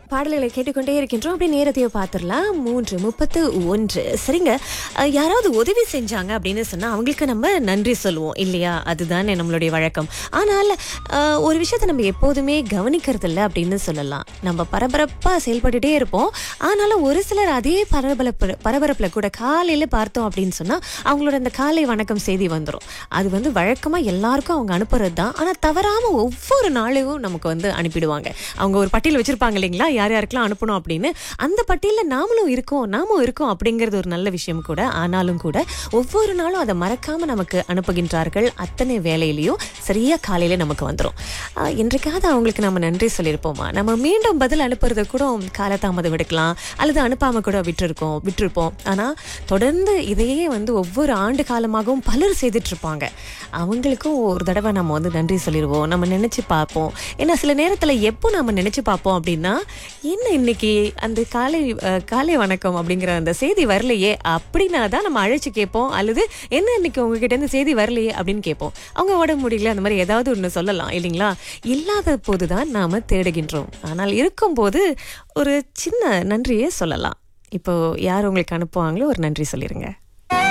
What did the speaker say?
பாடல்களை கேட்டுக்கொண்டே இருக்கின்றோம் அப்படியே நேரத்தையோ பார்த்துடலாம் மூன்று முப்பத்து ஒன்று சரிங்க அஹ், யாராவது உதவி செஞ்சாங்க அப்படின்னு சொன்னா அவங்களுக்கு நம்ம நன்றி சொல்லுவோம் இல்லையா அதுதானே நம்மளுடைய வழக்கம் ஆனால் அஹ், ஒரு விஷயத்தை நம்ம எப்போதுமே கவனிக்கிறது இல்லை அப்படின்னு சொல்லலாம் நம்ம பரபரப்பா செயல்பட்டுட்டே இருப்போம் ஆனாலும் ஒரு சிலர் அதே பரபரப்பு பரபரப்புல கூட காலையில பார்த்தோம் அப்படின்னு சொன்னா அவங்களோட அந்த காலை வணக்கம் செய்தி வந்துடும் அது வந்து வழக்கமா எல்லாருக்கும் அவங்க அனுப்புறது தான் ஆனா தவறாம ஒவ்வொரு நாளையும் நமக்கு வந்து அனுப்பிடுவாங்க அவங்க ஒரு பட்டியல் வச்சிருப்பாங்க இல்லைங்களா யார் யாருக்கெல்லாம் அனுப்பணும் அப்படின்னு அந்த பட்டியல்ல நாமளும் இருக்கோம் நாமும் இருக்கோம் அப்படிங்கிறது ஒரு நல்ல விஷயம் கூட ஆனாலும் கூட ஒவ்வொரு நாளும் அதை மறக்காம நமக்கு அனுப்புகின்றார்கள் அத்தனை வேலையிலையும் சரியா காலையில நமக்கு வந்துடும் என்றைக்காவது அவங்களுக்கு நம்ம நன்றி சொல்லியிருப்போமா நம்ம மீண்டும் பதில் அனுப்புறத கூட காலதாமதம் எடுக்கலாம் அல்லது அனுப்பாம கூட விட்டுருக்கோம் விட்டுருப்போம் ஆனா தொடர்ந்து இதையே வந்து ஒவ்வொரு ஆண்டு காலமாகவும் பலர் செய்துட்டு இருப்பாங்க அவங்களுக்கும் ஒரு தடவை நம்ம வந்து நன்றி சொல்லிடுவோம் நம்ம நினைச்சு பார்ப்போம் ஏன்னா சில நேரத்துல எப்போ நம்ம நினைச்சு பார்ப்போம் அப்படின்னா என்ன இன்னைக்கு அந்த காலை அஹ், காலை வணக்கம் அப்படிங்கிற அந்த செய்தி வரலையே அப்படின்னா தான் நம்ம அழைச்சு கேட்போம் அல்லது என்ன இன்னைக்கு உங்ககிட்ட இருந்து செய்தி வரலையே அப்படின்னு கேட்போம் அவங்க உடம்பு முடியல அந்த மாதிரி ஏதாவது ஒன்று சொல்லலாம் இல்லைங்களா இல்லாத போதுதான் நாம தேடுகின்றோம் ஆனால் இருக்கும்போது ஒரு சின்ன நன்றியை சொல்லலாம் இப்போ யார் உங்களுக்கு அனுப்புவாங்களோ ஒரு நன்றி சொல்லிருங்க